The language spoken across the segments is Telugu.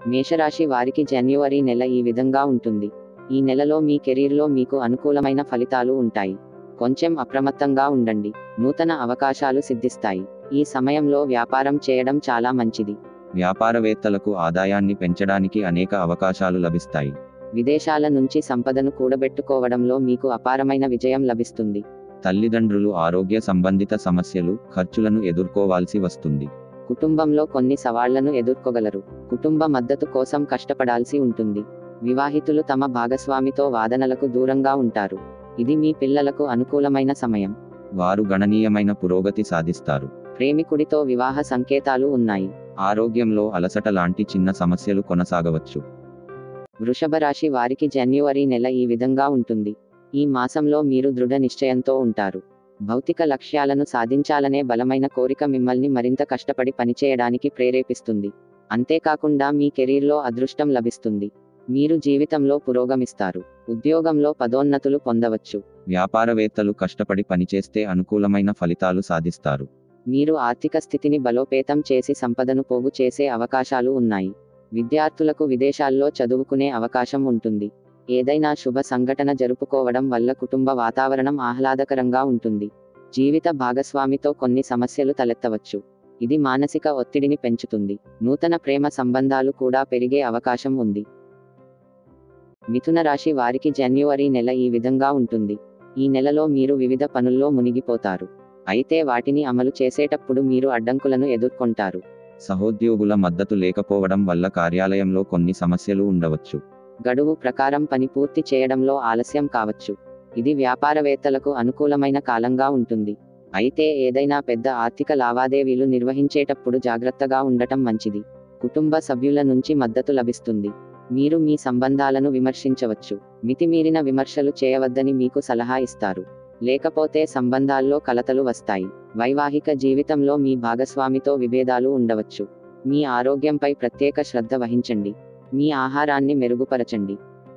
మేషరాశి వారికి జనవరి నెల ఈ విధంగా ఉంటుంది ఈ నెలలో మీ కెరీర్లో మీకు అనుకూలమైన ఫలితాలు ఉంటాయి కొంచెం అప్రమత్తంగా ఉండండి నూతన అవకాశాలు సిద్ధిస్తాయి ఈ సమయంలో వ్యాపారం చేయడం చాలా మంచిది వ్యాపారవేత్తలకు ఆదాయాన్ని పెంచడానికి అనేక అవకాశాలు లభిస్తాయి విదేశాల నుంచి సంపదను కూడబెట్టుకోవడంలో మీకు అపారమైన విజయం లభిస్తుంది తల్లిదండ్రులు ఆరోగ్య సంబంధిత సమస్యలు ఖర్చులను ఎదుర్కోవాల్సి వస్తుంది కుటుంబంలో కొన్ని సవాళ్లను ఎదుర్కోగలరు కుటుంబ మద్దతు కోసం కష్టపడాల్సి ఉంటుంది వివాహితులు తమ భాగస్వామితో వాదనలకు దూరంగా ఉంటారు ఇది మీ పిల్లలకు అనుకూలమైన సమయం వారు గణనీయమైన పురోగతి సాధిస్తారు ప్రేమికుడితో వివాహ సంకేతాలు ఉన్నాయి ఆరోగ్యంలో అలసట లాంటి చిన్న సమస్యలు కొనసాగవచ్చు వృషభ రాశి వారికి జనవరి నెల ఈ విధంగా ఉంటుంది ఈ మాసంలో మీరు దృఢ నిశ్చయంతో ఉంటారు భౌతిక లక్ష్యాలను సాధించాలనే బలమైన కోరిక మిమ్మల్ని మరింత కష్టపడి పనిచేయడానికి ప్రేరేపిస్తుంది అంతేకాకుండా మీ కెరీర్లో అదృష్టం లభిస్తుంది మీరు జీవితంలో పురోగమిస్తారు ఉద్యోగంలో పదోన్నతులు పొందవచ్చు వ్యాపారవేత్తలు కష్టపడి పనిచేస్తే అనుకూలమైన ఫలితాలు సాధిస్తారు మీరు ఆర్థిక స్థితిని బలోపేతం చేసి సంపదను పోగు చేసే అవకాశాలు ఉన్నాయి విద్యార్థులకు విదేశాల్లో చదువుకునే అవకాశం ఉంటుంది ఏదైనా శుభ సంఘటన జరుపుకోవడం వల్ల కుటుంబ వాతావరణం ఆహ్లాదకరంగా ఉంటుంది జీవిత భాగస్వామితో కొన్ని సమస్యలు తలెత్తవచ్చు ఇది మానసిక ఒత్తిడిని పెంచుతుంది నూతన ప్రేమ సంబంధాలు కూడా పెరిగే అవకాశం ఉంది మిథున రాశి వారికి జనవరి నెల ఈ విధంగా ఉంటుంది ఈ నెలలో మీరు వివిధ పనుల్లో మునిగిపోతారు అయితే వాటిని అమలు చేసేటప్పుడు మీరు అడ్డంకులను ఎదుర్కొంటారు సహోద్యోగుల మద్దతు లేకపోవడం వల్ల కార్యాలయంలో కొన్ని సమస్యలు ఉండవచ్చు గడువు ప్రకారం పని పూర్తి చేయడంలో ఆలస్యం కావచ్చు ఇది వ్యాపారవేత్తలకు అనుకూలమైన కాలంగా ఉంటుంది అయితే ఏదైనా పెద్ద ఆర్థిక లావాదేవీలు నిర్వహించేటప్పుడు జాగ్రత్తగా ఉండటం మంచిది కుటుంబ సభ్యుల నుంచి మద్దతు లభిస్తుంది మీరు మీ సంబంధాలను విమర్శించవచ్చు మితిమీరిన విమర్శలు చేయవద్దని మీకు సలహా ఇస్తారు లేకపోతే సంబంధాల్లో కలతలు వస్తాయి వైవాహిక జీవితంలో మీ భాగస్వామితో విభేదాలు ఉండవచ్చు మీ ఆరోగ్యంపై ప్రత్యేక శ్రద్ధ వహించండి మీ ఆహారాన్ని మెరుగుపరచండి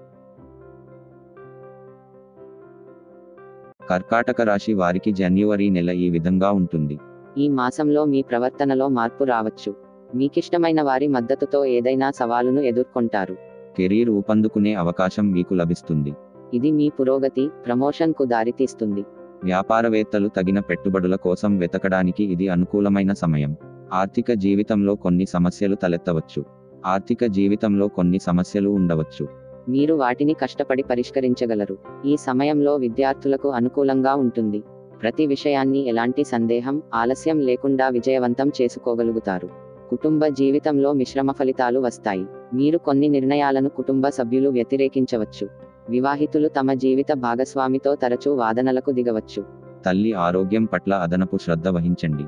కర్కాటక రాశి వారికి జనవరి నెల ఈ విధంగా ఉంటుంది ఈ మాసంలో మీ ప్రవర్తనలో మార్పు రావచ్చు మీకిష్టమైన వారి మద్దతుతో ఏదైనా సవాలును ఎదుర్కొంటారు కెరీర్ ఊపందుకునే అవకాశం మీకు లభిస్తుంది ఇది మీ పురోగతి ప్రమోషన్కు దారితీస్తుంది వ్యాపారవేత్తలు తగిన పెట్టుబడుల కోసం వెతకడానికి ఇది అనుకూలమైన సమయం ఆర్థిక జీవితంలో కొన్ని సమస్యలు తలెత్తవచ్చు ఆర్థిక జీవితంలో కొన్ని సమస్యలు ఉండవచ్చు మీరు వాటిని కష్టపడి పరిష్కరించగలరు ఈ సమయంలో విద్యార్థులకు అనుకూలంగా ఉంటుంది ప్రతి విషయాన్ని ఎలాంటి సందేహం ఆలస్యం లేకుండా విజయవంతం చేసుకోగలుగుతారు కుటుంబ జీవితంలో మిశ్రమ ఫలితాలు వస్తాయి మీరు కొన్ని నిర్ణయాలను కుటుంబ సభ్యులు వ్యతిరేకించవచ్చు వివాహితులు తమ జీవిత భాగస్వామితో తరచూ వాదనలకు దిగవచ్చు తల్లి ఆరోగ్యం పట్ల అదనపు శ్రద్ధ వహించండి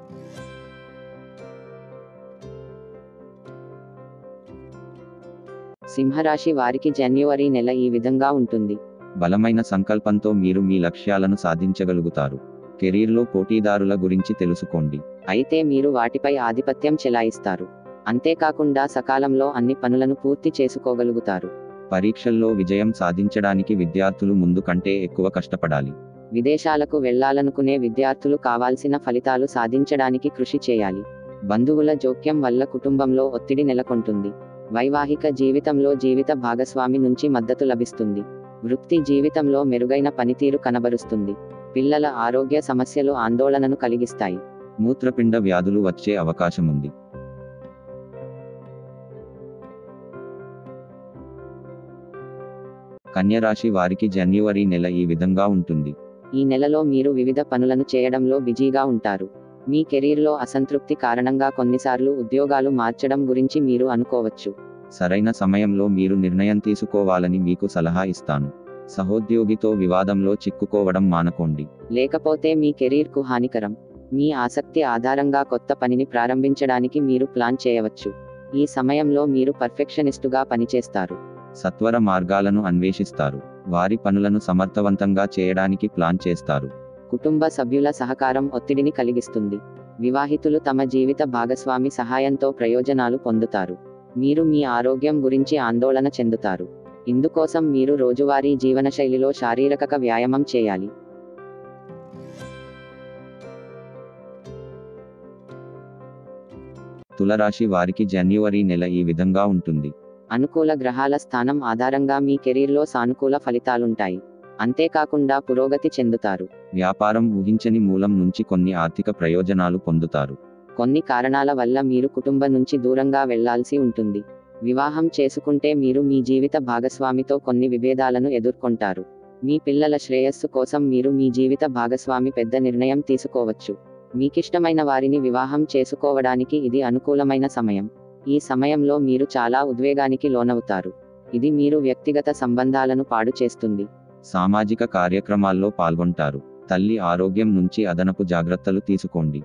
సింహరాశి వారికి జనవరి నెల ఈ విధంగా ఉంటుంది బలమైన సంకల్పంతో మీరు మీ లక్ష్యాలను సాధించగలుగుతారు కెరీర్లో పోటీదారుల గురించి తెలుసుకోండి అయితే మీరు వాటిపై ఆధిపత్యం చెలాయిస్తారు అంతేకాకుండా సకాలంలో అన్ని పనులను పూర్తి చేసుకోగలుగుతారు పరీక్షల్లో విజయం సాధించడానికి విద్యార్థులు ముందు కంటే ఎక్కువ కష్టపడాలి విదేశాలకు వెళ్లాలనుకునే విద్యార్థులు కావాల్సిన ఫలితాలు సాధించడానికి కృషి చేయాలి బంధువుల జోక్యం వల్ల కుటుంబంలో ఒత్తిడి నెలకొంటుంది వైవాహిక జీవితంలో జీవిత భాగస్వామి నుంచి మద్దతు లభిస్తుంది వృత్తి జీవితంలో మెరుగైన పనితీరు కనబరుస్తుంది పిల్లల ఆరోగ్య సమస్యలు ఆందోళనను కలిగిస్తాయి మూత్రపిండ వ్యాధులు వచ్చే అవకాశముంది కన్యరాశి వారికి జనవరి నెల ఈ విధంగా ఉంటుంది ఈ నెలలో మీరు వివిధ పనులను చేయడంలో బిజీగా ఉంటారు మీ కెరీర్లో అసంతృప్తి కారణంగా కొన్నిసార్లు ఉద్యోగాలు మార్చడం గురించి మీరు అనుకోవచ్చు సరైన సమయంలో మీరు నిర్ణయం తీసుకోవాలని మీకు సలహా ఇస్తాను సహోద్యోగితో వివాదంలో చిక్కుకోవడం మానకోండి లేకపోతే మీ కెరీర్కు హానికరం మీ ఆసక్తి ఆధారంగా కొత్త పనిని ప్రారంభించడానికి మీరు ప్లాన్ చేయవచ్చు ఈ సమయంలో మీరు పర్ఫెక్షనిస్టుగా పనిచేస్తారు సత్వర మార్గాలను అన్వేషిస్తారు వారి పనులను సమర్థవంతంగా చేయడానికి ప్లాన్ చేస్తారు కుటుంబ సభ్యుల సహకారం ఒత్తిడిని కలిగిస్తుంది వివాహితులు తమ జీవిత భాగస్వామి సహాయంతో ప్రయోజనాలు పొందుతారు మీరు మీ ఆరోగ్యం గురించి ఆందోళన చెందుతారు ఇందుకోసం మీరు రోజువారీ జీవనశైలిలో శారీరక వ్యాయామం చేయాలి తులరాశి వారికి జనవరి నెల ఈ విధంగా ఉంటుంది అనుకూల గ్రహాల స్థానం ఆధారంగా మీ కెరీర్లో సానుకూల ఫలితాలుంటాయి అంతేకాకుండా పురోగతి చెందుతారు వ్యాపారం ఊహించని మూలం నుంచి కొన్ని ఆర్థిక ప్రయోజనాలు పొందుతారు కొన్ని కారణాల వల్ల మీరు కుటుంబం నుంచి దూరంగా వెళ్లాల్సి ఉంటుంది వివాహం చేసుకుంటే మీరు మీ జీవిత భాగస్వామితో కొన్ని విభేదాలను ఎదుర్కొంటారు మీ పిల్లల శ్రేయస్సు కోసం మీరు మీ జీవిత భాగస్వామి పెద్ద నిర్ణయం తీసుకోవచ్చు మీకిష్టమైన వారిని వివాహం చేసుకోవడానికి ఇది అనుకూలమైన సమయం ఈ సమయంలో మీరు చాలా ఉద్వేగానికి లోనవుతారు ఇది మీరు వ్యక్తిగత సంబంధాలను పాడు చేస్తుంది సామాజిక కార్యక్రమాల్లో పాల్గొంటారు తల్లి ఆరోగ్యం నుంచి అదనపు జాగ్రత్తలు తీసుకోండి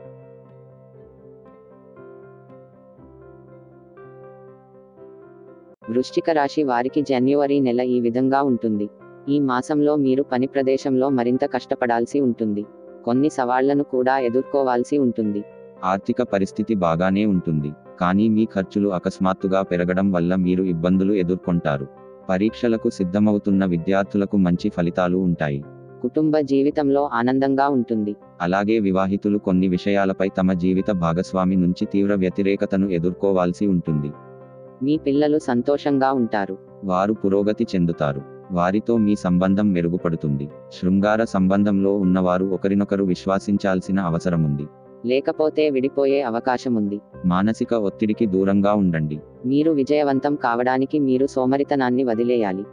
వృశ్చిక రాశి వారికి జనవరి నెల ఈ విధంగా ఉంటుంది ఈ మాసంలో మీరు పని ప్రదేశంలో మరింత కష్టపడాల్సి ఉంటుంది కొన్ని సవాళ్లను కూడా ఎదుర్కోవాల్సి ఉంటుంది ఆర్థిక పరిస్థితి బాగానే ఉంటుంది కానీ మీ ఖర్చులు అకస్మాత్తుగా పెరగడం వల్ల మీరు ఇబ్బందులు ఎదుర్కొంటారు పరీక్షలకు సిద్ధమవుతున్న విద్యార్థులకు మంచి ఫలితాలు ఉంటాయి కుటుంబ జీవితంలో ఆనందంగా ఉంటుంది అలాగే వివాహితులు కొన్ని విషయాలపై తమ జీవిత భాగస్వామి నుంచి తీవ్ర వ్యతిరేకతను ఎదుర్కోవాల్సి ఉంటుంది మీ పిల్లలు సంతోషంగా ఉంటారు వారు పురోగతి చెందుతారు వారితో మీ సంబంధం మెరుగుపడుతుంది శృంగార సంబంధంలో ఉన్నవారు ఒకరినొకరు విశ్వాసించాల్సిన అవసరముంది లేకపోతే విడిపోయే అవకాశం ఉంది మానసిక ఒత్తిడికి దూరంగా ఉండండి మీరు విజయవంతం కావడానికి మీరు సోమరితనాన్ని వదిలేయాలి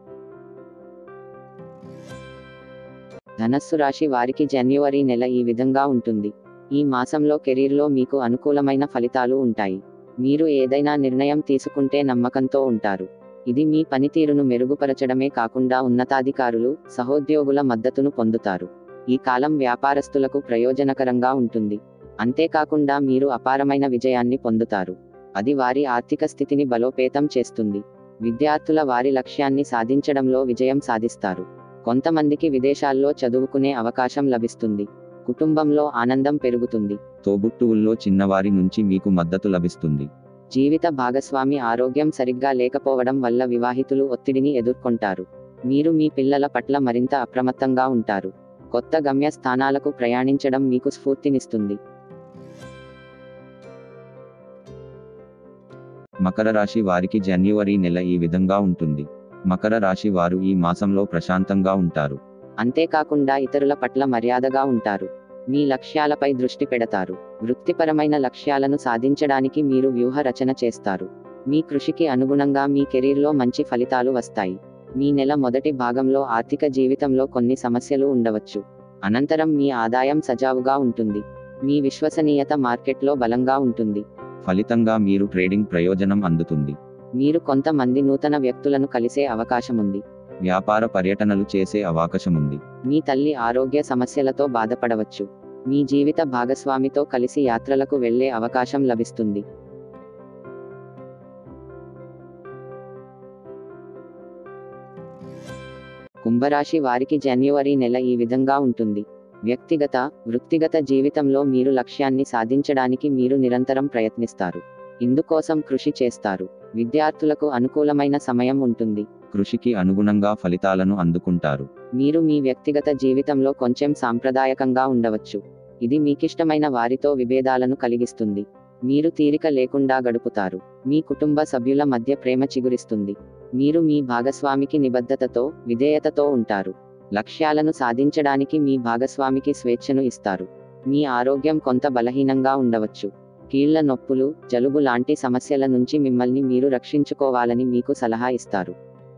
ధనస్సు రాశి వారికి జనవరి నెల ఈ విధంగా ఉంటుంది ఈ మాసంలో కెరీర్లో మీకు అనుకూలమైన ఫలితాలు ఉంటాయి మీరు ఏదైనా నిర్ణయం తీసుకుంటే నమ్మకంతో ఉంటారు ఇది మీ పనితీరును మెరుగుపరచడమే కాకుండా ఉన్నతాధికారులు సహోద్యోగుల మద్దతును పొందుతారు ఈ కాలం వ్యాపారస్తులకు ప్రయోజనకరంగా ఉంటుంది అంతేకాకుండా మీరు అపారమైన విజయాన్ని పొందుతారు అది వారి ఆర్థిక స్థితిని బలోపేతం చేస్తుంది విద్యార్థుల వారి లక్ష్యాన్ని సాధించడంలో విజయం సాధిస్తారు కొంతమందికి విదేశాల్లో చదువుకునే అవకాశం లభిస్తుంది కుటుంబంలో ఆనందం పెరుగుతుంది తోబుట్టువుల్లో చిన్నవారి నుంచి మీకు మద్దతు లభిస్తుంది జీవిత భాగస్వామి ఆరోగ్యం సరిగ్గా లేకపోవడం వల్ల వివాహితులు ఒత్తిడిని ఎదుర్కొంటారు మీరు మీ పిల్లల పట్ల మరింత అప్రమత్తంగా ఉంటారు కొత్త గమ్య స్థానాలకు ప్రయాణించడం మీకు స్ఫూర్తినిస్తుంది మకర రాశి వారికి జనవరి నెల ఈ విధంగా ఉంటుంది మకర రాశి వారు ఈ మాసంలో ప్రశాంతంగా ఉంటారు అంతేకాకుండా ఇతరుల పట్ల మర్యాదగా ఉంటారు మీ లక్ష్యాలపై దృష్టి పెడతారు వృత్తిపరమైన లక్ష్యాలను సాధించడానికి మీరు వ్యూహ రచన చేస్తారు మీ కృషికి అనుగుణంగా మీ కెరీర్లో మంచి ఫలితాలు వస్తాయి మీ నెల మొదటి భాగంలో ఆర్థిక జీవితంలో కొన్ని సమస్యలు ఉండవచ్చు అనంతరం మీ ఆదాయం సజావుగా ఉంటుంది మీ విశ్వసనీయత మార్కెట్లో బలంగా ఉంటుంది ఫలితంగా మీరు ట్రేడింగ్ ప్రయోజనం అందుతుంది మీరు కొంతమంది నూతన వ్యక్తులను కలిసే అవకాశముంది వ్యాపార పర్యటనలు చేసే అవకాశముంది మీ తల్లి ఆరోగ్య సమస్యలతో బాధపడవచ్చు మీ జీవిత భాగస్వామితో కలిసి యాత్రలకు వెళ్ళే అవకాశం లభిస్తుంది కుంభరాశి వారికి జనవరి నెల ఈ విధంగా ఉంటుంది వ్యక్తిగత వృత్తిగత జీవితంలో మీరు లక్ష్యాన్ని సాధించడానికి మీరు నిరంతరం ప్రయత్నిస్తారు ఇందుకోసం కృషి చేస్తారు విద్యార్థులకు అనుకూలమైన సమయం ఉంటుంది కృషికి అనుగుణంగా ఫలితాలను అందుకుంటారు మీరు మీ వ్యక్తిగత జీవితంలో కొంచెం సాంప్రదాయకంగా ఉండవచ్చు ఇది మీకిష్టమైన వారితో విభేదాలను కలిగిస్తుంది మీరు తీరిక లేకుండా గడుపుతారు మీ కుటుంబ సభ్యుల మధ్య ప్రేమ చిగురిస్తుంది మీరు మీ భాగస్వామికి నిబద్ధతతో విధేయతతో ఉంటారు లక్ష్యాలను సాధించడానికి మీ భాగస్వామికి స్వేచ్ఛను ఇస్తారు మీ ఆరోగ్యం కొంత బలహీనంగా ఉండవచ్చు కీళ్ల నొప్పులు జలుబు లాంటి సమస్యల నుంచి మిమ్మల్ని మీరు రక్షించుకోవాలని మీకు సలహా ఇస్తారు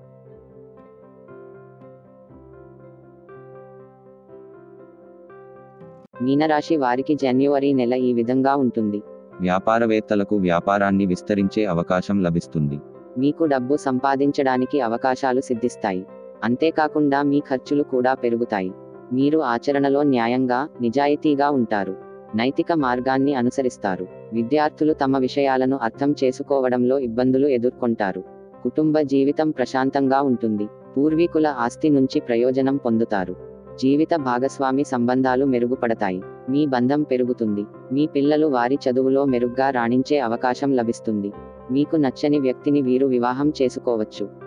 మీనరాశి వారికి జనవరి నెల ఈ విధంగా ఉంటుంది వ్యాపారవేత్తలకు వ్యాపారాన్ని విస్తరించే అవకాశం లభిస్తుంది మీకు డబ్బు సంపాదించడానికి అవకాశాలు సిద్ధిస్తాయి అంతేకాకుండా మీ ఖర్చులు కూడా పెరుగుతాయి మీరు ఆచరణలో న్యాయంగా నిజాయితీగా ఉంటారు నైతిక మార్గాన్ని అనుసరిస్తారు విద్యార్థులు తమ విషయాలను అర్థం చేసుకోవడంలో ఇబ్బందులు ఎదుర్కొంటారు కుటుంబ జీవితం ప్రశాంతంగా ఉంటుంది పూర్వీకుల ఆస్తి నుంచి ప్రయోజనం పొందుతారు జీవిత భాగస్వామి సంబంధాలు మెరుగుపడతాయి మీ బంధం పెరుగుతుంది మీ పిల్లలు వారి చదువులో మెరుగ్గా రాణించే అవకాశం లభిస్తుంది మీకు నచ్చని వ్యక్తిని వీరు వివాహం చేసుకోవచ్చు